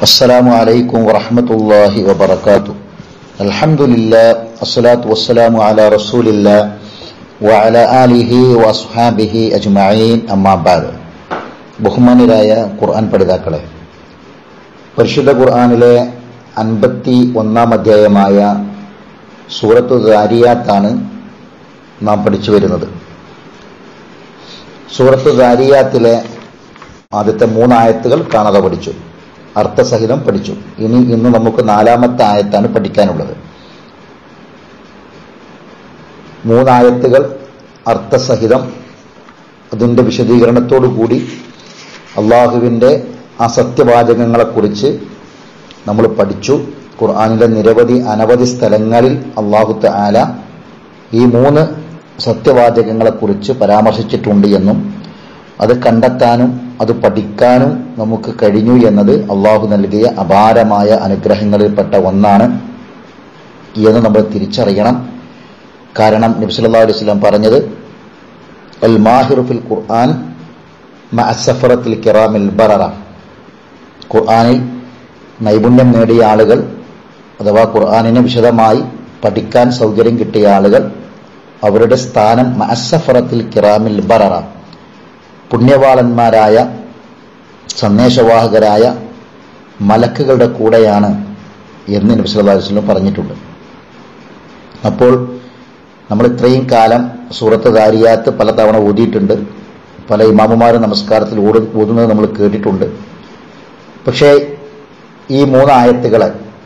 السلام عليكم ورحمة الله وبركاته الحمد لله الصلاة والسلام على رسول الله وعلى آله وأصحابه أجمعين أما بعد ബഹുമാനരായ ഖുർആൻ പഠിതാക്കളെ പരിശുദ്ധ ഖുർആനിലെ അൻപത്തി ഒന്നാം അധ്യായമായ സൂറത്തു ദാരിയാത്താണ് നാം പഠിച്ചു വരുന്നത് സൂറത്തു ദാരിയാത്തിലെ ആദ്യത്തെ മൂന്നായത്തുകൾ കാണാതെ പഠിച്ചു അർത്ഥസഹിതം പഠിച്ചു ഇനി ഇന്ന് നമുക്ക് നാലാമത്തെ ആയത്താണ് പഠിക്കാനുള്ളത് മൂന്നായത്തുകൾ അർത്ഥസഹിതം അതിൻ്റെ വിശദീകരണത്തോടു കൂടി അള്ളാഹുവിൻ്റെ ആ സത്യവാചകങ്ങളെക്കുറിച്ച് നമ്മൾ പഠിച്ചു ഖുർആാനിലെ നിരവധി അനവധി സ്ഥലങ്ങളിൽ അള്ളാഹുത്ത ആല ഈ മൂന്ന് സത്യവാചകങ്ങളെക്കുറിച്ച് പരാമർശിച്ചിട്ടുണ്ട് എന്നും അത് കണ്ടെത്താനും അത് പഠിക്കാനും നമുക്ക് കഴിഞ്ഞു എന്നത് അള്ളാഹു നൽകിയ അപാരമായ അനുഗ്രഹങ്ങളിൽപ്പെട്ട ഒന്നാണ് എന്ന് നമ്മൾ തിരിച്ചറിയണം കാരണം നബ്സല്ലാ അലൈഹി സ്വലം പറഞ്ഞത് അൽ മാഹിറുഫിൽ ഖുർആൻ മഅസഫറത്തിൽ കിറാമിൽ ബററ ഖുർആനിൽ നൈപുണ്യം നേടിയ ആളുകൾ അഥവാ ഖുർആാനിനെ വിശദമായി പഠിക്കാൻ സൗകര്യം കിട്ടിയ ആളുകൾ അവരുടെ സ്ഥാനം മഅസഫറത്തിൽ കിറാമിൽ ബററ പുണ്യവാളന്മാരായ സന്ദേശവാഹകരായ മലക്കുകളുടെ കൂടെയാണ് എന്ന് നബി സല്ലല്ലാഹു അലൈഹി വസല്ലം പറഞ്ഞിട്ടുണ്ട് അപ്പോൾ നമ്മൾ ഇത്രയും കാലം സൂറത്ത് ദാരിയാത്ത് പലതവണ ഓതിയിട്ടുണ്ട് പല ഇമാമുമാരും നമസ്കാരത്തിൽ ഓട് ഓതുന്നത് നമ്മൾ കേട്ടിട്ടുണ്ട് പക്ഷേ ഈ മൂന്ന് ആയത്തുകളെ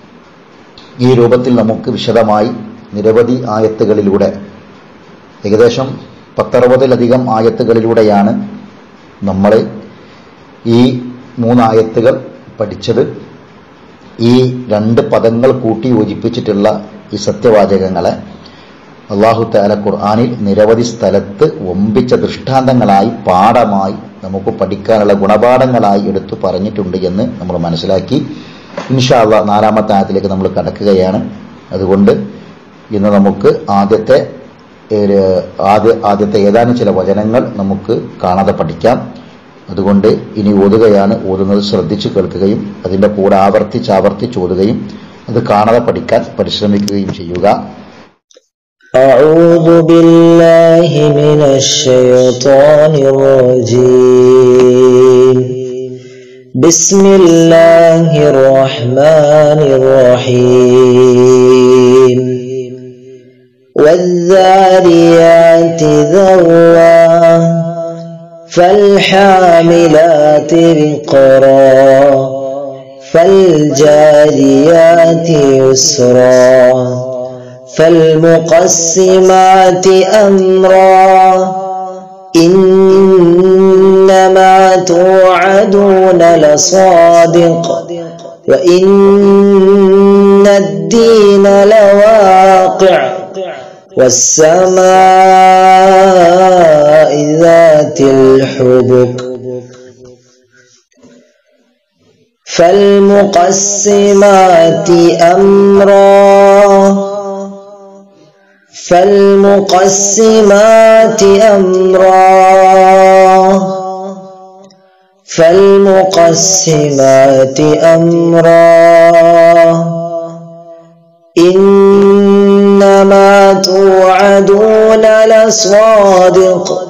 ഈ രൂപത്തിൽ നമുക്ക് വിശദമായി നിരവധി ആയത്തുകളിലൂടെ ഏകദേശം പത്തറുപതിലധികം ആയത്തുകളിലൂടെയാണ് നമ്മൾ ഈ മൂന്നായത്തുകൾ പഠിച്ചത് ഈ രണ്ട് പദങ്ങൾ കൂട്ടി യോജിപ്പിച്ചിട്ടുള്ള ഈ സത്യവാചകങ്ങളെ അള്ളാഹു താല ഖുർആാനിൽ നിരവധി സ്ഥലത്ത് ഒമ്പിച്ച ദൃഷ്ടാന്തങ്ങളായി പാഠമായി നമുക്ക് പഠിക്കാനുള്ള ഗുണപാഠങ്ങളായി എടുത്തു പറഞ്ഞിട്ടുണ്ട് എന്ന് നമ്മൾ മനസ്സിലാക്കി ഇൻഷാല്ല നാലാമത്തെ ആയത്തിലേക്ക് നമ്മൾ കടക്കുകയാണ് അതുകൊണ്ട് ഇന്ന് നമുക്ക് ആദ്യത്തെ ഒരു ആദ്യ ആദ്യത്തെ ഏതാനും ചില വചനങ്ങൾ നമുക്ക് കാണാതെ പഠിക്കാം അതുകൊണ്ട് ഇനി ഓതുകയാണ് ഓതുന്നത് ശ്രദ്ധിച്ചു കേൾക്കുകയും അതിൻ്റെ കൂടെ ആവർത്തിച്ച് ആവർത്തിച്ച് ഓതുകയും അത് കാണാതെ പഠിക്കാൻ പരിശ്രമിക്കുകയും ചെയ്യുക أعوذ بالله من الشيطان الرجيم بسم الله الرحمن الرحيم والذاريات ذروا فالحاملات وقرا فالجاريات يسرا فالمقسمات أمرا إنما توعدون لصادق وإن الدين لواقع والسماء ذات الحبك فالمقسمات أمرا فالمقسمات أمرا فالمقسمات أمرا إنما توعدون لصادق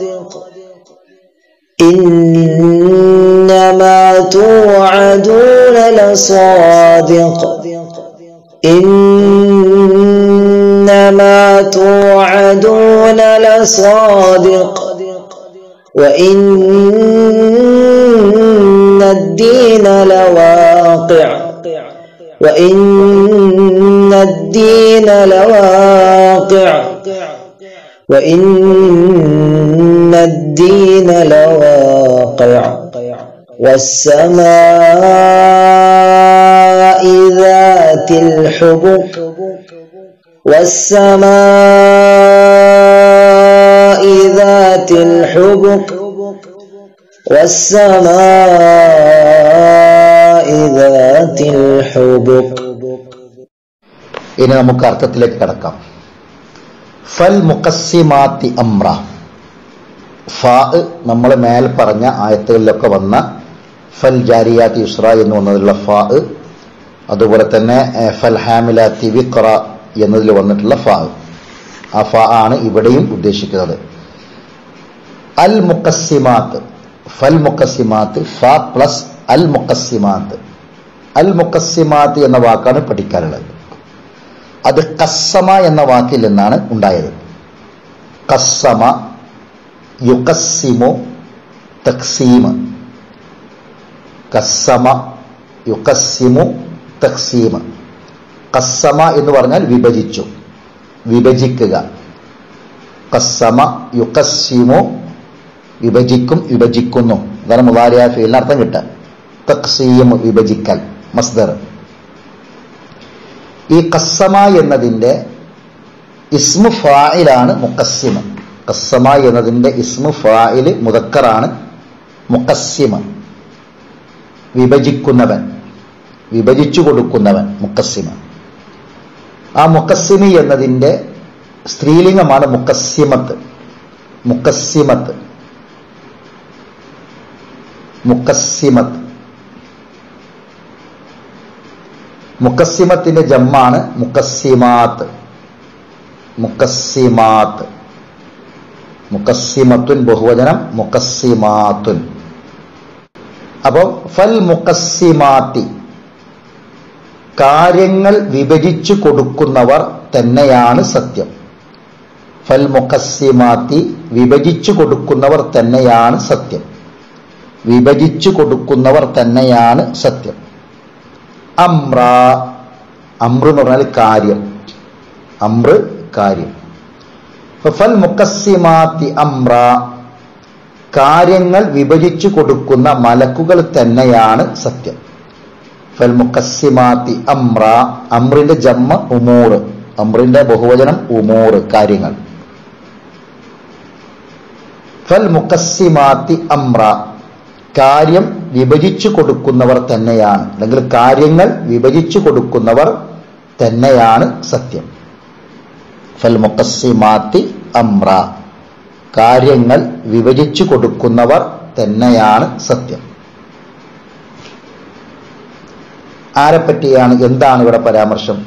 إنما توعدون لصادق إنما توعدون لصادق وإن الدين لواقع وإن الدين لواقع وإن الدين لواقع والسماء ذات الحبك والسماء ذات الحبك والسماء ذات الحبك ഇനി നമുക്ക് അർത്ഥത്തിലേക്ക് കടക്കാം ഫൽ മുക്കസിമാത്തി അമ്ര ഫാ നമ്മൾ മേൽ പറഞ്ഞ ആയത്തുകളിലൊക്കെ വന്ന ഫൽ ജാരിയാത്തി യുസ്ര എന്ന് വന്നതിലുള്ള ഫാ അതുപോലെ തന്നെ ഏഹ്, ഫൽ ഹാമിലാത്തി വിക്ര എന്നതിൽ വന്നിട്ടുള്ള ഫാ ആ ഫ ആണ് ഇവിടെയും ഉദ്ദേശിക്കുന്നത് അൽ മുക്കസിമാത്ത് ഫൽ മുക്കസിമാത്ത് ഫ പ്ലസ് അൽ മുക്കസിമാത്ത് അൽ മുക്കസിമാത്ത് എന്ന വാക്കാണ് പഠിക്കാനുള്ളത് അത് കസ്സമ എന്ന വാക്കിൽ നിന്നാണ് ഉണ്ടായത് കസ്സമ യുക്കസ്സിമു തക്സീമ് കസ്സമ യുക്കസ്സിമു തക്സീമ് കസ്സമ എന്ന് പറഞ്ഞാൽ വിഭജിച്ചു വിഭജിക്കുക കസ്സമ യുക്കസ്സിമു വിഭജിക്കും വിഭജിക്കുന്നു അതാണ് മുതാരിയ ഫീലിന് അർത്ഥം കിട്ടുക തക്സീം വിഭജിക്കൽ മസ്ദർ ഈ കസ്സമ എന്നതിന്റെ ഇസ്മു ഫായിലാണ് മുക്കസ്സിമ കസ്സമ എന്നതിന്റെ ഇസ്മു ഫായിൽ മുതക്കറാണ് മുക്കസ്സിമ വിഭജിക്കുന്നവൻ വിഭജിച്ചു കൊടുക്കുന്നവൻ മുക്കസ്സിമ ആ മുക്കസ്സിമി എന്നതിന്റെ സ്ത്രീലിംഗമാണ് മുക്കസ്സിമത്ത് മുക്കസ്സിമത്ത് മുക്കസ്സിമത്ത് മുക്കസ്സിമത്തിന്റെ ജമ്മാണ് മുക്കസ്സിമാത്ത് മുക്കസ്സിമാത്ത് മുക്കസ്സിമത്തുൻ ബഹുവചനം മുക്കസ്സിമാത്തുൻ അപ്പം ഫൽ മുക്കസ്സിമാത്തി കാര്യങ്ങൾ വിഭജിച്ചു കൊടുക്കുന്നവർ തന്നെയാണ് സത്യം ഫൽ മുക്കസ്സിമാത്തി വിഭജിച്ചു കൊടുക്കുന്നവർ തന്നെയാണ് സത്യം വിഭജിച്ചു കൊടുക്കുന്നവർ തന്നെയാണ് സത്യം അമ്ര അമ്ര എന്ന് പറഞ്ഞാൽ കാര്യം അമ്ര കാര്യം അപ്പൊ ഫൽ മുക്കസ്സിമാത്തി അമ്ര കാര്യങ്ങൾ വിഭജിച്ചു കൊടുക്കുന്ന മലക്കുകൾ തന്നെയാണ് സത്യം ഫൽ മുക്കസ്സിമാത്തി അമ്ര അമ്രിന്റെ ജമ്മ ഉമൂറ് അമ്രിന്റെ ബഹുവചനം ഉമൂറ് കാര്യങ്ങൾ ഫൽ മുക്കസ്സിമാത്തി അമ്ര കാര്യം വിഭജിച്ചു കൊടുക്കുന്നവർ തന്നെയാണ് അല്ലെങ്കിൽ കാര്യങ്ങൾ വിഭജിച്ചു കൊടുക്കുന്നവർ തന്നെയാണ് സത്യം ഫൽ മുക്കസ്സിമാത്തി അമ്ര കാര്യങ്ങൾ വിഭജിച്ചു കൊടുക്കുന്നവർ തന്നെയാണ് സത്യം ആരെപ്പറ്റിയാണ് എന്താണ് ഇവിടെ പരാമർശം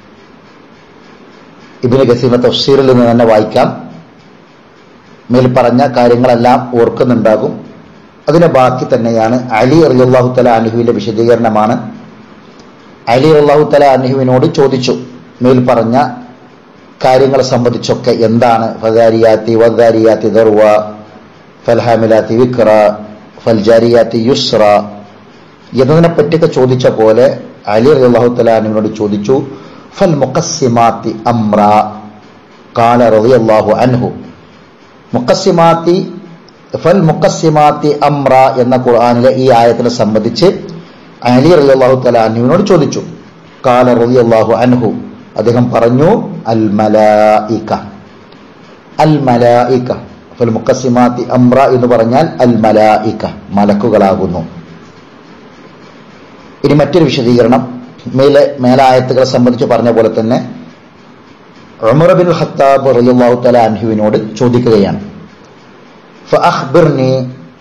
ഇബിന് ഗസീമ തഫ്സീറിൽ നിന്ന് തന്നെ വായിക്കാം മേൽ പറഞ്ഞ കാര്യങ്ങളെല്ലാം ഓർക്കുന്നുണ്ടാകും അതിന്റെ ബാക്കി തന്നെയാണ് അലി അള്ളാഹു തല അനുഹുവിന്റെ വിശദീകരണമാണ് അലി അള്ളാഹു തല അനുഹുവിനോട് ചോദിച്ചു മേൽ പറഞ്ഞ കാര്യങ്ങളെ സംബന്ധിച്ചൊക്കെ എന്താണ് ഫദാരിയാത്തി വദാരിയാത്തി ദർവ ഫൽഹാമിലാത്തി വിക്ര ഫൽജാരിയാത്തി യുസ്ര എന്നതിനെ പറ്റിയൊക്കെ ചോദിച്ച പോലെ അലി അള്ളാഹു തല അനുവിനോട് ചോദിച്ചു ഫൽ മുഖസ്സിമാത്തി അമ്ര കാല റളിയല്ലാഹു അൻഹു മുഖസ്സിമാത്തി ഫൽ മുഖസ്സിമാത്തി അമ്ര എന്ന ഖുർആനിലെ ഈ ആയത്തിനെ സംബന്ധിച്ച് അലി റളിയല്ലാഹു തആല അൻഹുവിനോട് ചോദിച്ചു കാല റളിയല്ലാഹു അൻഹു അദ്ദേഹം പറഞ്ഞു അൽ മലായിക അൽ മലായിക ഫൽ മുഖസ്സിമാത്തി അമ്ര എന്ന് പറഞ്ഞാൽ അൽ മലായിക മലക്കുകളാകുന്നു ഇനി മറ്റൊരു വിശദീകരണം മേലെ മേലായത്തുകളെ സംബന്ധിച്ച് പറഞ്ഞ പോലെ തന്നെ ഉമർ ബിൻ ഖത്താബ് റളിയല്ലാഹു തആല അൻഹുവിനോട് ചോദിക്കുകയാണ് ഫഅഖ്ബിർനി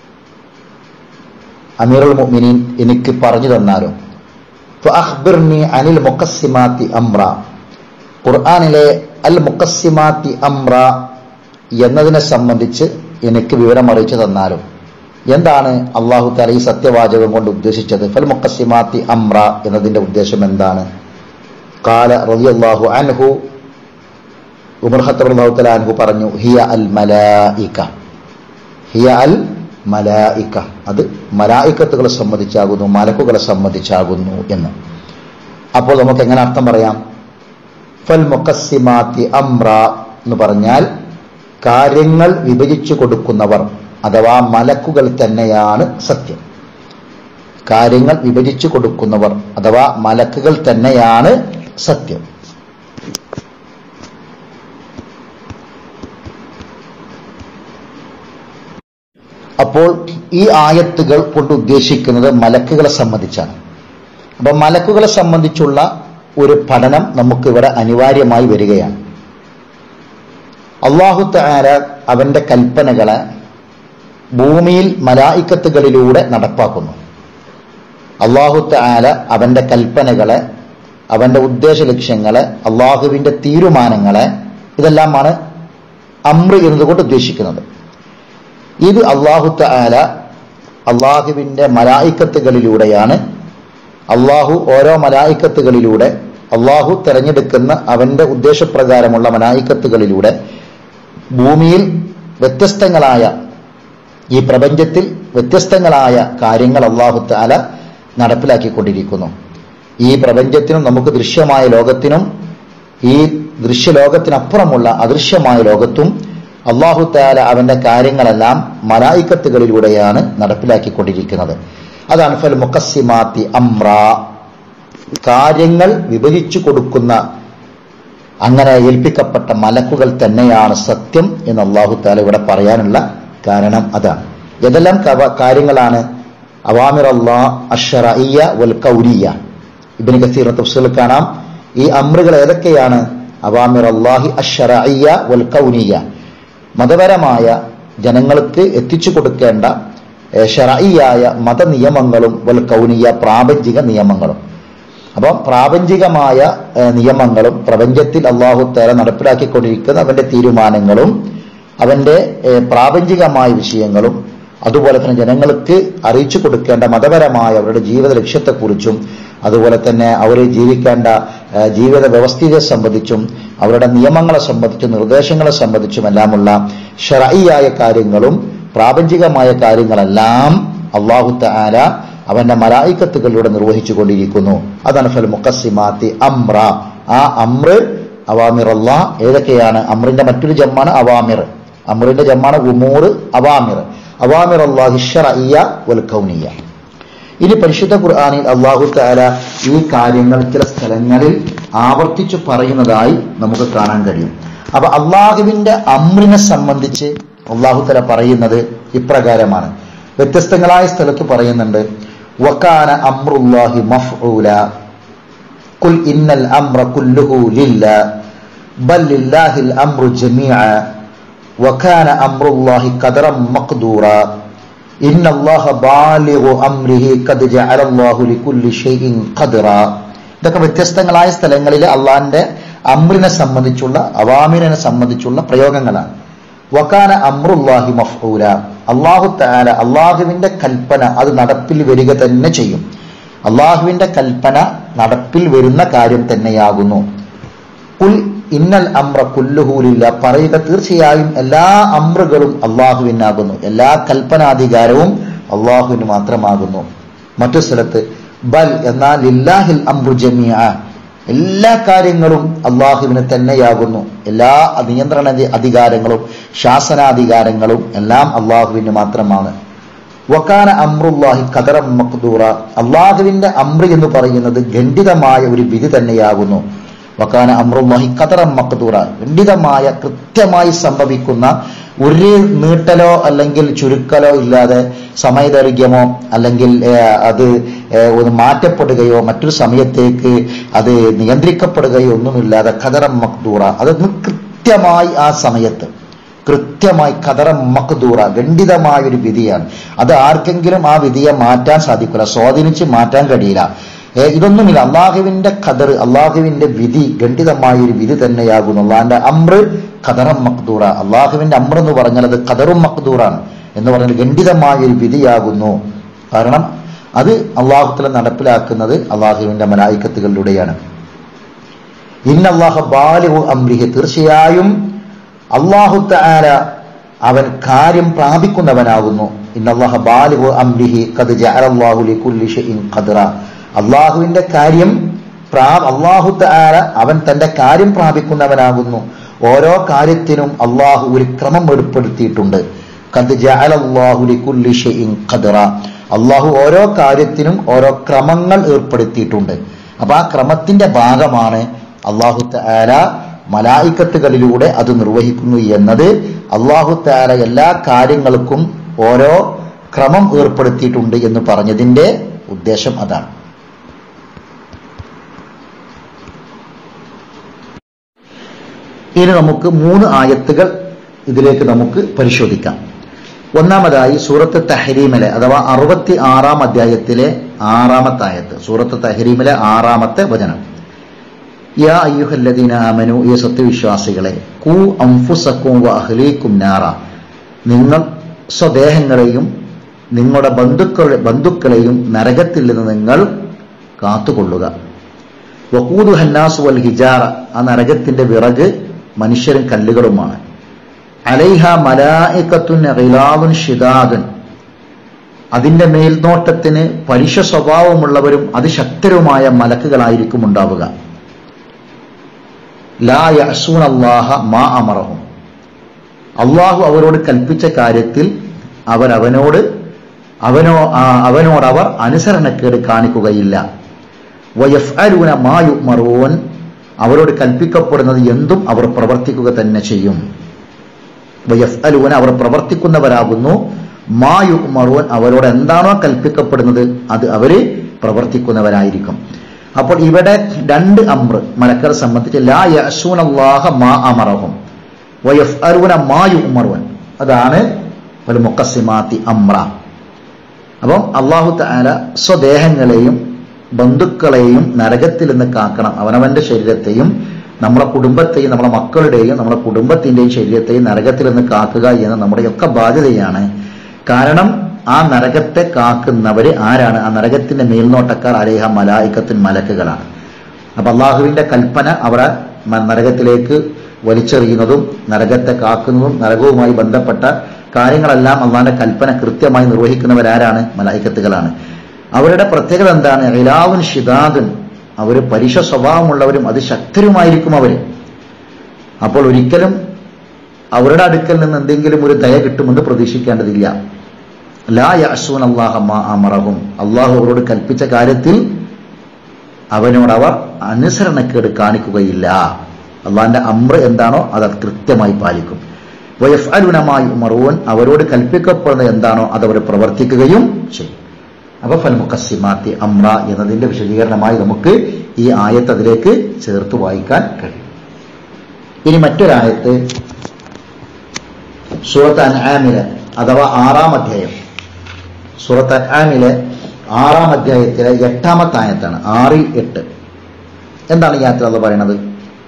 അമീറുൽ മുഅ്മിനീൻ എനിക്ക് പറഞ്ഞു തന്നാലോ ഫഅഖ്ബിർനി അനിൽ മുഖസ്സിമാത്തി അമ്ര ഖുർആനിലെ അൽ മുഖസ്സിമാത്തി അമ്ര എന്നതിനെ സംബന്ധിച്ച് എനിക്ക് വിവരം അറിയിച്ചു തന്നാലും എന്താണ് അള്ളാഹു തല ഈ സത്യവാചകം കൊണ്ട് ഉദ്ദേശിച്ചത് ഫൽ മുഖസ്സിമാത്തി അമ്ര എന്നതിന്റെ ഉദ്ദേശം എന്താണ് കാല റളിയല്ലാഹു അൻഹു ഉമർ ഖത്തബ് അള്ളാഹു തല അൻഹു പറഞ്ഞു ഹിയ അൽ മലായിക ഹിയ അൽ മലായിക്ക അത് മലായിക്കത്തുകളെ സംബന്ധിച്ചാകുന്നു മലക്കുകളെ സംബന്ധിച്ചാകുന്നു എന്ന് അപ്പോൾ നമുക്ക് എങ്ങനെ അർത്ഥം പറയാം ഫൽ മുഖസ്സിമാത്തി അമ്ര എന്ന് പറഞ്ഞാൽ കാര്യങ്ങൾ വിഭജിച്ചു കൊടുക്കുന്നവർ അഥവാ മലക്കുകൾ തന്നെയാണ് സത്യം കാര്യങ്ങൾ വിഭജിച്ചു കൊടുക്കുന്നവർ അഥവാ മലക്കുകൾ തന്നെയാണ് സത്യം അപ്പോൾ ഈ ആയത്തുകൾ കൊണ്ട് ഉദ്ദേശിക്കുന്നത് മലക്കുകളെ സംബന്ധിച്ചാണ് അപ്പൊ മലക്കുകളെ സംബന്ധിച്ചുള്ള ഒരു പഠനം നമുക്കിവിടെ അനിവാര്യമായി വരികയാണ് അള്ളാഹു താര അവന്റെ കൽപ്പനകളെ ഭൂമിയിൽ മലായിക്കത്തുകളിലൂടെ നടപ്പാക്കുന്നു അള്ളാഹു താല അവന്റെ കൽപ്പനകളെ അവന്റെ ഉദ്ദേശ ലക്ഷ്യങ്ങളെ അള്ളാഹുവിന്റെ തീരുമാനങ്ങളെ ഇതെല്ലാമാണ് അമ്ര എന്നതുകൊണ്ട് ഉദ്ദേശിക്കുന്നത് ഇത് അള്ളാഹു താല അള്ളാഹുവിന്റെ മലായിക്കത്തുകളിലൂടെയാണ് അള്ളാഹു ഓരോ മലായിക്കത്തുകളിലൂടെ അള്ളാഹു തെരഞ്ഞെടുക്കുന്ന അവന്റെ ഉദ്ദേശപ്രകാരമുള്ള മലായിക്കത്തുകളിലൂടെ ഭൂമിയിൽ വ്യത്യസ്തങ്ങളായ ഈ പ്രപഞ്ചത്തിൽ വ്യത്യസ്തങ്ങളായ കാര്യങ്ങൾ അള്ളാഹു താല നടപ്പിലാക്കിക്കൊണ്ടിരിക്കുന്നു ഈ പ്രപഞ്ചത്തിനും നമുക്ക് ദൃശ്യമായ ലോകത്തിനും ഈ ദൃശ്യലോകത്തിനപ്പുറമുള്ള അദൃശ്യമായ ലോകത്തും അള്ളാഹു താല അവന്റെ കാര്യങ്ങളെല്ലാം മലായിക്കത്തുകളിലൂടെയാണ് നടപ്പിലാക്കിക്കൊണ്ടിരിക്കുന്നത് അതാണ് ഫൽ മുക്കസിമാത്തി അമ്ര കാര്യങ്ങൾ വിഭജിച്ചു കൊടുക്കുന്ന അങ്ങനെ ഏൽപ്പിക്കപ്പെട്ട മലക്കുകൾ തന്നെയാണ് സത്യം എന്ന് അള്ളാഹു താല ഇവിടെ പറയാനുള്ള കാരണം അതാണ് ഏതെല്ലാം കവ- കാര്യങ്ങളാണ് അവാമിർ അള്ളാ അഷറയ്യ വൽ കൗരിയ ഇബിന് കസീർ തഫ്സീൽ കാണാം ഈ അമ്രുകൾ ഏതൊക്കെയാണ് അവാമിർ അള്ളാഹി അഷറയ്യ വൽ കൗനിയ മതപരമായ ജനങ്ങൾക്ക് എത്തിച്ചു കൊടുക്കേണ്ട ഏഹ്, ഷറഈയായ മതനിയമങ്ങളും വൽ കൗനിയ പ്രാപഞ്ചിക നിയമങ്ങളും അപ്പം പ്രാപഞ്ചികമായ ഏഹ്, നിയമങ്ങളും പ്രപഞ്ചത്തിൽ അള്ളാഹു തേല നടപ്പിലാക്കിക്കൊണ്ടിരിക്കുന്ന അവന്റെ തീരുമാനങ്ങളും അവന്റെ ഏഹ്, പ്രാപഞ്ചികമായ വിഷയങ്ങളും അതുപോലെ തന്നെ ജനങ്ങൾക്ക് അറിയിച്ചു കൊടുക്കേണ്ട മതപരമായ അവരുടെ ജീവിത ലക്ഷ്യത്തെക്കുറിച്ചും അതുപോലെ തന്നെ അവർ ജീവിക്കേണ്ട ഏഹ്, ജീവിത വ്യവസ്ഥിതിയെ സംബന്ധിച്ചും അവരുടെ നിയമങ്ങളെ സംബന്ധിച്ചും നിർദ്ദേശങ്ങളെ സംബന്ധിച്ചും എല്ലാമുള്ള ഷറഈയായ കാര്യങ്ങളും പ്രാപഞ്ചികമായ കാര്യങ്ങളെല്ലാം അള്ളാഹു തആല അവന്റെ മലായിക്കത്തുകളിലൂടെ നിർവഹിച്ചു കൊണ്ടിരിക്കുന്നു അതാണ് ഫൽ മുഖസിമാത്തി അമ്ര ആ അമ്ര അവാമിർ അള്ളാ ഏതൊക്കെയാണ് അമ്രിന്റെ മറ്റൊരു ജമ്മാണ് അവാമിർ അമ്രിന്റെ ജമ്മാണ് ഉമൂർ അവാമിർ അവാമിർ അള്ളാഹി ഷറഇയ്യ വൽ കൗനിയ ഇനി പരിശുദ്ധ ഖുർആനിൽ അള്ളാഹു താല ഈ കാര്യങ്ങൾ ചില സ്ഥലങ്ങളിൽ ആവർത്തിച്ചു പറയുന്നതായി നമുക്ക് കാണാൻ കഴിയും അപ്പൊ അള്ളാഹുവിന്റെ അമ്രിനെ സംബന്ധിച്ച് അള്ളാഹു തല പറയുന്നത് ഇപ്രകാരമാണ് വ്യത്യസ്തങ്ങളായ സ്ഥലത്ത് പറയുന്നുണ്ട് വക്കാന അമ്രുല്ലാഹി മഫ്ഊല കുൽ ഇന്നൽ അമ്ര കുല്ലുഹു ലില്ല ബൽ ലില്ലാഹിൽ അമ്രു ജമീഅ വകാന അമ്രുല്ലാഹി ഖദറൻ മഖ്ദൂറ ഇന്ന അല്ലാഹ ബാലിഗു അംരിഹി ഖദ് ജഅല അല്ലാഹു ലികുല്ലി ഷൈഇൻ ഖദറ ഇതൊക്കെ വ്യത്യസ്തങ്ങളായ സ്ഥലങ്ങളിൽ അള്ളാഹിന്റെ അമ്രിനെ സംബന്ധിച്ചുള്ള അവാമിനെ സംബന്ധിച്ചുള്ള പ്രയോഗങ്ങളാണ് വക്കാന അമ്രുല്ലാഹി മഫ്ഊല അള്ളാഹു താല അള്ളാഹുവിന്റെ കൽപ്പന അത് നടപ്പിൽ വരിക തന്നെ ചെയ്യും അള്ളാഹുവിന്റെ കൽപ്പന നടപ്പിൽ വരുന്ന കാര്യം തന്നെയാകുന്നു കുൽ ഇന്നൽ അമ്ര കുല്ലുഹൂലില്ല പറയുക തീർച്ചയായും എല്ലാ അമ്രുകളും അള്ളാഹുവിനാകുന്നു എല്ലാ കൽപ്പനാധികാരവും അള്ളാഹുവിന് മാത്രമാകുന്നു മറ്റു സ്ഥലത്ത് ബൽ എന്നാൽ ലില്ലാഹിൽ അമ്രു ജമിയ എല്ലാ കാര്യങ്ങളും അള്ളാഹുവിന് തന്നെയാകുന്നു എല്ലാ നിയന്ത്രണ അധികാരങ്ങളും ശാസനാധികാരങ്ങളും എല്ലാം അള്ളാഹുവിന് മാത്രമാണ് വക്കാന അമ്രുല്ലാഹി ഖദറം മഖ്ദൂറ അള്ളാഹുവിന്റെ അമ്ര എന്ന് പറയുന്നത് ഖണ്ഡിതമായ ഒരു വിധി തന്നെയാകുന്നു വക്കാന അമ്രുല്ലാഹി ഖദറം മഖ്ദൂറ ഖണ്ഡിതമായ കൃത്യമായി സംഭവിക്കുന്ന ഒരു നീട്ടലോ അല്ലെങ്കിൽ ചുരുക്കലോ ഇല്ലാതെ സമയദൈർഘ്യമോ അല്ലെങ്കിൽ ഏഹ്, അത് ഏഹ്, ഒന്ന് മാറ്റപ്പെടുകയോ മറ്റൊരു സമയത്തേക്ക് അത് നിയന്ത്രിക്കപ്പെടുകയോ ഒന്നുമില്ലാതെ ഖദറം മഖ്ദൂറ അതൊന്ന് കൃത്യമായി ആ സമയത്ത് കൃത്യമായി കതറം മക്ദൂറ ഖണ്ഡിതമായ ഒരു വിധിയാണ് അത് ആർക്കെങ്കിലും ആ വിധിയെ മാറ്റാൻ സാധിക്കില്ല സ്വാധീനിച്ച് മാറ്റാൻ കഴിയില്ല ഏ, ഇതൊന്നുമില്ല അള്ളാഹുവിന്റെ ഖദർ അള്ളാഹുവിന്റെ വിധി ഖണ്ഡിതമായ ഒരു വിധി തന്നെയാകുന്നു അള്ളാഹിന്റെ അമ്ര ഖദറം മക്ദൂറ അള്ളാഹുവിന്റെ അമ്ര എന്ന് പറഞ്ഞാൽ അത് ഖദറും മക്ദൂറാണ് എന്ന് പറഞ്ഞാൽ ഖണ്ഡിതമായ ഒരു വിധിയാകുന്നു കാരണം അത് അള്ളാഹുത്തല നടപ്പിലാക്കുന്നത് അള്ളാഹുവിന്റെ മലായിക്കത്തുകളിലൂടെയാണ് ഇന്നല്ലാഹ ബാലിഹു അംരിഹി തീർച്ചയായും അള്ളാഹു തആല അവൻ കാര്യം പ്രാപിക്കുന്നവനാകുന്നു ഇന്നല്ലാഹ ബാലിഹു അംരിഹി ഖദ് ജഅലല്ലാഹു ലികുല്ലി ഷൈഇൻ ഖദ്റ അള്ളാഹുവിന്റെ കാര്യം പ്രാ അള്ളാഹു തആല അവൻ തന്റെ കാര്യം പ്രാപിക്കുന്നവനാകുന്നു ഓരോ കാര്യത്തിനും അള്ളാഹു ഒരു ക്രമം ഏർപ്പെടുത്തിയിട്ടുണ്ട് ഖദ് ജഅലല്ലാഹു ലികുല്ലി ഷൈഇൻ ഖദ്റ അള്ളാഹു ഓരോ കാര്യത്തിനും ഓരോ ക്രമങ്ങൾ ഏർപ്പെടുത്തിയിട്ടുണ്ട് അപ്പൊ ആ ക്രമത്തിന്റെ ഭാഗമാണ് അള്ളാഹു തആല മലായിക്കത്തുകളിലൂടെ അത് നിർവഹിക്കുന്നു എന്നത് അള്ളാഹു തആല എല്ലാ കാര്യങ്ങൾക്കും ഓരോ ക്രമം ഏർപ്പെടുത്തിയിട്ടുണ്ട് എന്ന് പറഞ്ഞതിന്റെ ഉദ്ദേശം അതാണ് ഇനി നമുക്ക് മൂന്ന് ആയത്തുകൾ ഇതിലേക്ക് നമുക്ക് പരിശോധിക്കാം ഒന്നാമതായി സൂറത്ത് തഹരീമിലെ അഥവാ അറുപത്തി ആറാം അധ്യായത്തിലെ ആറാമത്തെ ആയത്ത് സൂറത്ത് തഹരീമിലെ ആറാമത്തെ വചനം യാ അയ്യുഹല്ലദീന ആമനു ഈ സത്യവിശ്വാസികളെ കൂ അംഫുസക്കും വ അഹ്ലീക്കും നാറ നിങ്ങൾ സ്വദേഹങ്ങളെയും നിങ്ങളുടെ ബന്ധുക്കളെ ബന്ധുക്കളെയും നരകത്തിൽ നിന്ന് നിങ്ങൾ കാത്തുകൊള്ളുക വക്കൂദു ഹന്നാസു വൽ ഹിജാറ ആ നരകത്തിന്റെ വിറക് മനുഷ്യരും കല്ലുകളുമാണ് അലൈഹ മലായിക്കത്തുൻ റിലാദുൻ ഷിദാദുൻ അതിന്റെ മേൽനോട്ടത്തിന് പലിശ സ്വഭാവമുള്ളവരും അതിശക്തരുമായ മലക്കുകളായിരിക്കും ഉണ്ടാവുക ലാ യഅസൂന അല്ലാഹ മാ അമറഹും അള്ളാഹു അവരോട് കൽപ്പിച്ച കാര്യത്തിൽ അവരവനോട് അവനോ ആ, അവനോടവർ അനുസരണക്കേട് കാണിക്കുകയില്ല വയഫ്അലൂന മാ യുമറൂൻ അവരോട് കൽപ്പിക്കപ്പെടുന്നത് എന്തും അവർ പ്രവർത്തിക്കുക തന്നെ ചെയ്യും വയഫ്അലൂന അവർ പ്രവർത്തിക്കുന്നവരാകുന്നു മാ യുമറൂൻ അവരോട് എന്താണോ കൽപ്പിക്കപ്പെടുന്നത് അത് അവര് പ്രവർത്തിക്കുന്നവരായിരിക്കും അപ്പോൾ ഇവിടെ രണ്ട് അമ്ര മലക്കരെ സംബന്ധിച്ച് ലാ യഅസൂന അല്ലാഹ മാ അമറഹും വയഫ്അലൂന മാ യുമറൂൻ അതാണ് ഒരു മുക്കസിമാത്തി അമ്ര അപ്പം അള്ളാഹു താല സ്വദേഹങ്ങളെയും ബന്ധുക്കളെയും നരകത്തിൽ നിന്ന് കാക്കണം അവനവന്റെ ശരീരത്തെയും നമ്മുടെ കുടുംബത്തെയും നമ്മുടെ മക്കളുടെയും നമ്മുടെ കുടുംബത്തിന്റെയും ശരീരത്തെയും നരകത്തിൽ നിന്ന് കാക്കുക എന്ന നമ്മുടെയൊക്കെ ബാധ്യതയാണ് കാരണം ആ നരകത്തെ കാക്കുന്നവര് ആരാണ് ആ നരകത്തിന്റെ മേൽനോട്ടക്കാർ അലേഹ മലായിക്കത്തിൻ മലക്കുകളാണ് അപ്പൊ അള്ളാഹുവിന്റെ കൽപ്പന അവരെ മ- നരകത്തിലേക്ക് വലിച്ചെറിയുന്നതും നരകത്തെ കാക്കുന്നതും നരകവുമായി ബന്ധപ്പെട്ട കാര്യങ്ങളെല്ലാം അള്ളാഹിന്റെ കൽപ്പന കൃത്യമായി നിർവഹിക്കുന്നവരാരാണ് മലായിക്കത്തുകളാണ് അവരുടെ പ്രത്യേകത എന്താണ് ഇലാവുൻ ഷിദാദുൻ അവർ പലിശ സ്വഭാവമുള്ളവരും അതിശക്തരുമായിരിക്കും അവര് അപ്പോൾ ഒരിക്കലും അവരുടെ അടുക്കൽ നിന്ന് എന്തെങ്കിലും ഒരു ദയ കിട്ടുമെന്ന് പ്രതീക്ഷിക്കേണ്ടതില്ല ലാ യഅസൂൻ അല്ലാഹ മാ അമറഹും അള്ളാഹു അവരോട് കൽപ്പിച്ച കാര്യത്തിൽ അവനോട് അവർ അനുസരണക്കേട് കാണിക്കുകയില്ല അള്ളാഹിന്റെ അമ്ര എന്താണോ അത് കൃത്യമായി പാലിക്കും വയഫ്അലുനമായി ഉമറൂൻ അവരോട് കൽപ്പിക്കപ്പെടുന്നത് എന്താണോ അത് അവർ പ്രവർത്തിക്കുകയും ചെയ്യും അപ്പൊ ഫൽ മുക്കസിമാത്തി അമ്ര എന്നതിന്റെ വിശദീകരണമായി നമുക്ക് ഈ ആയത്ത് അതിലേക്ക് ചേർത്ത് വായിക്കാൻ കഴിയും ഇനി മറ്റൊരായത്ത് സൂറത്ത് അൻആമിലെ അഥവാ ആറാം അധ്യായം സൂറത്ത് അൻആമിലെ ആറാം അധ്യായത്തിലെ എട്ടാമത്തെ ആയത്താണ് ആറിൽ എട്ട് എന്താണ് ഈ ആയത്തിൽ അത് പറയുന്നത്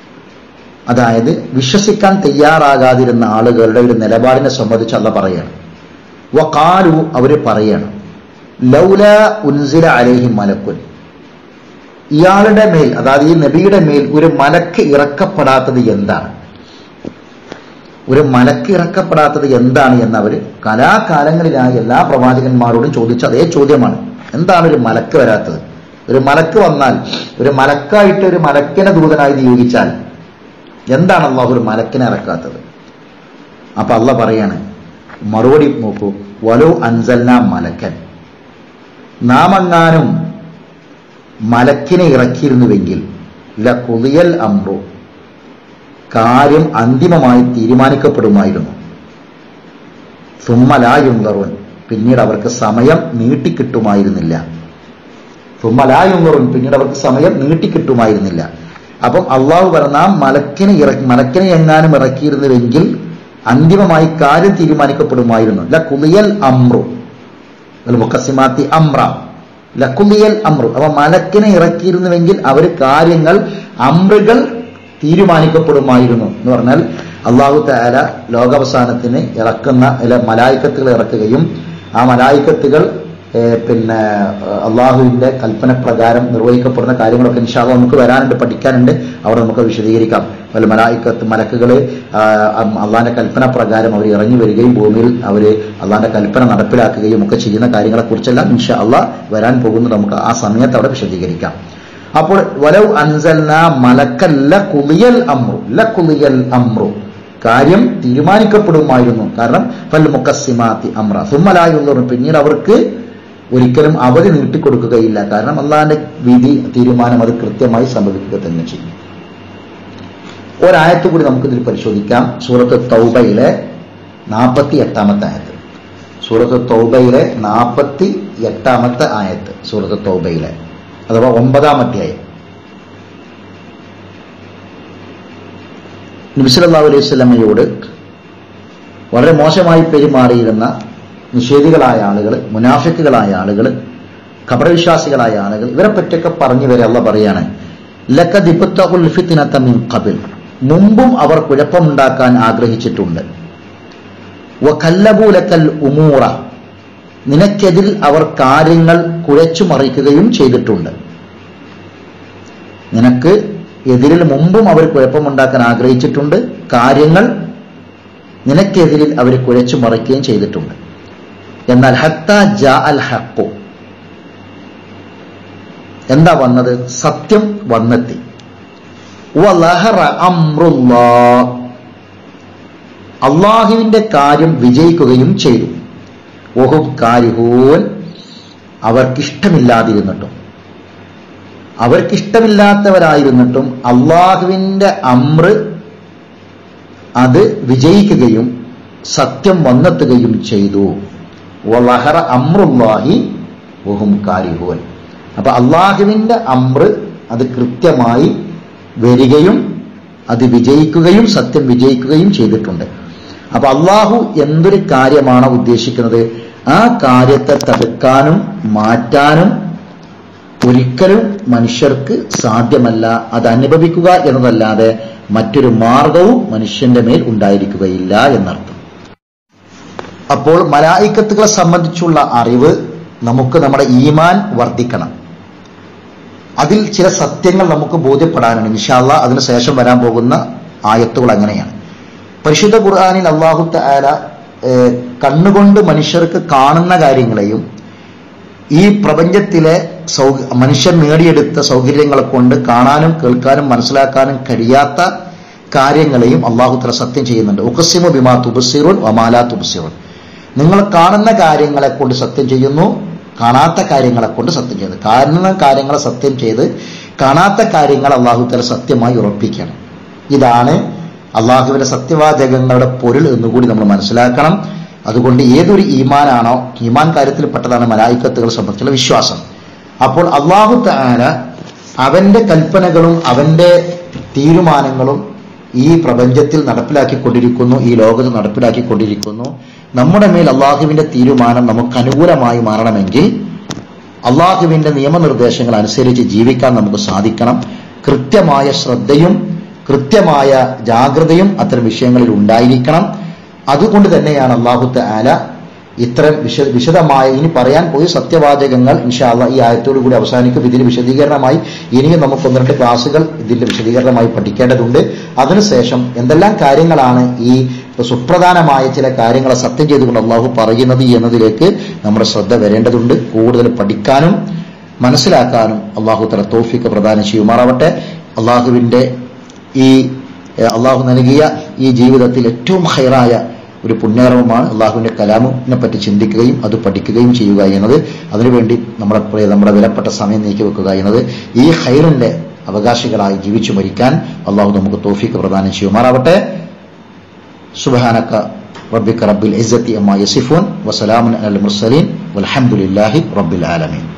അതായത് വിശ്വസിക്കാൻ തയ്യാറാകാതിരുന്ന ആളുകളുടെ ഒരു നിലപാടിനെ സംബന്ധിച്ച് അല്ല പറയാണ് വക്കാലു അവര് പറയണം ലൗല ഉൻസില അലേഹി മലക്കുൻ ഇയാളുടെ മേൽ അതായത് ഈ നബിയുടെ മേൽ ഒരു മലക്ക് ഇറക്കപ്പെടാത്തത് എന്താണ് ഒരു മലക്ക് ഇറക്കപ്പെടാത്തത് എന്താണ് എന്ന് അവര് കലാകാലങ്ങളിലായി എല്ലാ പ്രവാചകന്മാരോടും ചോദിച്ച അതേ ചോദ്യമാണ് എന്താണ് ഒരു മലക്ക് വരാത്തത് ഒരു മലക്ക് വന്നാൽ ഒരു മലക്കായിട്ട് ഒരു മലക്കിനെ ദൂതനായി നിയോഗിച്ചാൽ എന്താണ് അള്ളാഹു ഒരു മലക്കിനെ ഇറക്കാത്തത് അപ്പൊ അള്ള പറയാണ് മറുപടി നോക്കൂ വലു അൻസൽന മലക്കൻ നാം എങ്ങാനും മലക്കിനെ ഇറക്കിയിരുന്നുവെങ്കിൽ ല കുതിയൽ അമ്രു കാര്യം അന്തിമമായി തീരുമാനിക്കപ്പെടുമായിരുന്നു സുമ്മലായുങ്കറുൻ പിന്നീട് അവർക്ക് സമയം നീട്ടിക്കിട്ടുമായിരുന്നില്ല സുമ്മലായുങ്കറുൻ പിന്നീട് അവർക്ക് സമയം നീട്ടിക്കിട്ടുമായിരുന്നില്ല അപ്പം അള്ളാഹു പറഞ്ഞ ആ മലക്കിനെ ഇറക്കി മലക്കിനെ എങ്ങാനും ഇറക്കിയിരുന്നുവെങ്കിൽ അന്തിമമായി കാര്യം തീരുമാനിക്കപ്പെടുമായിരുന്നു ല കുതിയൽ അമ്രു മുക്കസിമാത്തി അമ്ര ലക്കുലിയൽ അമ്രു അപ്പൊ മലക്കിനെ ഇറക്കിയിരുന്നുവെങ്കിൽ അവർ കാര്യങ്ങൾ അമ്രുകൾ തീരുമാനിക്കപ്പെടുമായിരുന്നു എന്ന് പറഞ്ഞാൽ അള്ളാഹു താല ലോകാവസാനത്തിന് ഇറക്കുന്ന അല്ല മലായിക്കത്തുകൾ ഇറക്കുകയും ആ മലായിക്കത്തുകൾ ഏഹ്, പിന്നെ ഏഹ്, അള്ളാഹുവിന്റെ കൽപ്പന പ്രകാരം നിർവഹിക്കപ്പെടുന്ന കാര്യങ്ങളൊക്കെ ഇൻഷാല്ല നമുക്ക് വരാനുണ്ട് പഠിക്കാനുണ്ട് അവിടെ നമുക്ക് വിശദീകരിക്കാം വല്ല മലായിക്കത്ത് മലക്കുകൾ അള്ളാഹിന്റെ കൽപ്പന പ്രകാരം അവർ ഇറങ്ങി വരികയും ഭൂമിയിൽ അവർ അള്ളാഹിന്റെ കൽപ്പന നടപ്പിലാക്കുകയും ഒക്കെ ചെയ്യുന്ന കാര്യങ്ങളെക്കുറിച്ചെല്ലാം ഇൻഷാ അള്ളാഹ് വരാൻ പോകുന്നത് നമുക്ക് ആ സമയത്ത് അവിടെ വിശദീകരിക്കാം അപ്പോൾ വലൗ അൻസൽന മലക്കല്ല കുളിയൽ അമ്രു ല കുളിയൽ അമ്രു കാര്യം തീരുമാനിക്കപ്പെടുമായിരുന്നു കാരണം ഫൽ മുക്കസിമാത്തി അമ്ര സുമ്മലായുള്ളവർ പിന്നീട് അവർക്ക് ഒരിക്കലും അവധി നീട്ടിക്കൊടുക്കുകയില്ല കാരണം അള്ളാഹിന്റെ വിധി തീരുമാനം അത് കൃത്യമായി സംഭവിക്കുക തന്നെ ചെയ്യും ഒരായത്ത് കൂടി നമുക്കിതിൽ പരിശോധിക്കാം സൂറത്ത് തൗബയിലെ നാൽപ്പത്തി എട്ടാമത്തെ ആയത്ത് സൂറത്ത് തൗബയിലെ നാൽപ്പത്തി എട്ടാമത്തെ ആയത്ത് സൂറത്ത് തൗബയിലെ അഥവാ ഒമ്പതാം അധ്യായം നബിസലല്ലാഹു അലൈഹി സ്വലമയോട് വളരെ മോശമായി പെരുമാറിയിരുന്ന നിഷേധികളായ ആളുകൾ മുനാഫിക്കുകളായ ആളുകൾ ഖബറവിശ്വാസികളായ ആളുകൾ ഇവരെ പറ്റിയൊക്കെ പറഞ്ഞു വരെ അല്ല പറയാണ് ലക്കദിപ്പത്തുൽ ഫിത്നത മിൻ ഖബിൽ മുമ്പും അവർ കുഴപ്പമുണ്ടാക്കാൻ ആഗ്രഹിച്ചിട്ടുണ്ട് വകല്ലബൂലക്കൽ ഉമൂറ നിനക്കെതിൽ അവർ കാര്യങ്ങൾ കുഴച്ചു മറിക്കുകയും ചെയ്തിട്ടുണ്ട് നിനക്ക് എതിരിൽ മുമ്പും അവർ കുഴപ്പമുണ്ടാക്കാൻ ആഗ്രഹിച്ചിട്ടുണ്ട് കാര്യങ്ങൾ നിനക്കെതിരിൽ അവർ കുഴച്ചു മറിക്കുകയും ചെയ്തിട്ടുണ്ട് എന്നാൽ ഹത്ത ജാ അൽ ഹക്കു എന്താ വന്നത് സത്യം വന്നെത്തി വലഹറ അമ്രുല്ലാ അള്ളാഹുവിന്റെ കാര്യം വിജയിക്കുകയും ചെയ്തു ഓഹും കാരിഹൂൻ അവർക്കിഷ്ടമില്ലാതിരുന്നിട്ടും അവർക്കിഷ്ടമില്ലാത്തവരായിരുന്നിട്ടും അള്ളാഹുവിന്റെ അമ്ര് അത് വിജയിക്കുകയും സത്യം വന്നെത്തുകയും ചെയ്തു വലഹറ അമ്രുല്ലാഹി ഓഹും കാരിഹൂൻ അപ്പൊ അള്ളാഹുവിന്റെ അമ്ര് അത് കൃത്യമായി വരികയും അത് വിജയിക്കുകയും സത്യം വിജയിക്കുകയും ചെയ്തിട്ടുണ്ട് അപ്പൊ അള്ളാഹു എന്തൊരു കാര്യമാണോ ഉദ്ദേശിക്കുന്നത് ആ കാര്യത്തെ തടുക്കാനും മാറ്റാനും ഒരിക്കലും മനുഷ്യർക്ക് സാധ്യമല്ല അത് അനുഭവിക്കുക എന്നതല്ലാതെ മറ്റൊരു മാർഗവും മനുഷ്യന്റെ മേൽ ഉണ്ടായിരിക്കുകയില്ല എന്നർത്ഥം അപ്പോൾ മലായിക്കത്തുകളെ സംബന്ധിച്ചുള്ള അറിവ് നമുക്ക് നമ്മുടെ ഈമാൻ വർദ്ധിക്കണം അതിൽ ചില സത്യങ്ങൾ നമുക്ക് ബോധ്യപ്പെടാനുണ്ട് ഇൻഷാല്ല അതിന് ശേഷം വരാൻ പോകുന്ന ആയത്തുകൾ അങ്ങനെയാണ് പരിശുദ്ധ ഖുർആാനിൽ അള്ളാഹു താല കണ്ണുകൊണ്ട് മനുഷ്യർക്ക് കാണുന്ന കാര്യങ്ങളെയും ഈ പ്രപഞ്ചത്തിലെ സൗ മനുഷ്യൻ നേടിയെടുത്ത സൗകര്യങ്ങളെ കൊണ്ട് കാണാനും കേൾക്കാനും മനസ്സിലാക്കാനും കഴിയാത്ത കാര്യങ്ങളെയും അള്ളാഹു തല സത്യം ചെയ്യുന്നുണ്ട് ഉഖസിമു ബിമാ തുബസിറുൻ ഒമാലാ തുബസിറുൻ നിങ്ങൾ കാണുന്ന കാര്യങ്ങളെ കൊണ്ട് സത്യം ചെയ്യുന്നു കാണാത്ത കാര്യങ്ങളെ കൊണ്ട് സത്യം ചെയ്യുന്നു കാണുന്ന കാര്യങ്ങളെ സത്യം ചെയ്ത് കാണാത്ത കാര്യങ്ങൾ അള്ളാഹു തല സത്യമായി ഉറപ്പിക്കണം ഇതാണ് അള്ളാഹുവിന്റെ സത്യവാചകങ്ങളുടെ പൊരുൾ എന്നുകൂടി നമ്മൾ മനസ്സിലാക്കണം അതുകൊണ്ട് ഏതൊരു ഈമാനാണോ ഈമാൻ കാര്യത്തിൽപ്പെട്ടതാണ് മലായിക്കത്തുകൾ സംബന്ധിച്ചുള്ള വിശ്വാസം അപ്പോൾ അള്ളാഹു താല അവന്റെ കൽപ്പനകളും അവന്റെ തീരുമാനങ്ങളും ഈ പ്രപഞ്ചത്തിൽ നടപ്പിലാക്കിക്കൊണ്ടിരിക്കുന്നു ഈ ലോകത്ത് നടപ്പിലാക്കിക്കൊണ്ടിരിക്കുന്നു നമ്മുടെ മേൽ അള്ളാഹുവിന്റെ തീരുമാനം നമുക്ക് അനുകൂലമായി മാറണമെങ്കിൽ അള്ളാഹുവിന്റെ നിയമനിർദ്ദേശങ്ങൾ അനുസരിച്ച് ജീവിക്കാൻ നമുക്ക് സാധിക്കണം കൃത്യമായ ശ്രദ്ധയും കൃത്യമായ ജാഗ്രതയും അത്തരം വിഷയങ്ങളിൽ ഉണ്ടായിരിക്കണം അതുകൊണ്ട് തന്നെയാണ് അള്ളാഹുത്തെ ആല ഇത്തരം വിശ വിശദമായ ഇനി പറയാൻ പോയി സത്യവാചകങ്ങൾ ഇൻഷാല്ല ഈ ആയത്തോടു കൂടി അവസാനിക്കും ഇതിന് വിശദീകരണമായി ഇനിയും നമുക്ക് ഒന്ന് രണ്ട് ക്ലാസ്സുകൾ ഇതിന്റെ വിശദീകരണമായി പഠിക്കേണ്ടതുണ്ട് അതിനുശേഷം എന്തെല്ലാം കാര്യങ്ങളാണ് ഈ സുപ്രധാനമായ ചില കാര്യങ്ങളെ സത്യം ചെയ്തുകൊണ്ട് അള്ളാഹു പറയുന്നത് എന്നതിലേക്ക് നമ്മുടെ ശ്രദ്ധ വരേണ്ടതുണ്ട് കൂടുതൽ പഠിക്കാനും മനസ്സിലാക്കാനും അള്ളാഹു തല തോഫിക്ക് പ്രദാനം ചെയ്യുമാറാവട്ടെ അള്ളാഹുവിന്റെ ഈ അള്ളാഹു നൽകിയ ഈ ജീവിതത്തിൽ ഏറ്റവും ഹൈറായ ഒരു പുണ്യകർമ്മമാണ് അള്ളാഹുവിന്റെ കലാമിനെ പറ്റി ചിന്തിക്കുകയും അത് പഠിക്കുകയും ചെയ്യുക എന്നത് അതിനുവേണ്ടി നമ്മുടെ നമ്മുടെ വിലപ്പെട്ട സമയം നീക്കി വെക്കുക എന്നത് ഈ ഹൈറിന്റെ അവകാശികളായി ജീവിച്ചു മരിക്കാൻ അള്ളാഹു നമുക്ക് തോഫിക്ക് പ്രദാനം ചെയ്യുമാറാവട്ടെ സുബഹാനക്ക റബ്ബിക്ക റബ്ബിൽ ഇസ്സത്തി അമ്മ യസിഫൂൻ വസലാമുൻ അൽ മുർസലീൻ വൽഹംദുലില്ലാഹി റബ്ബിൽ ആലമീൻ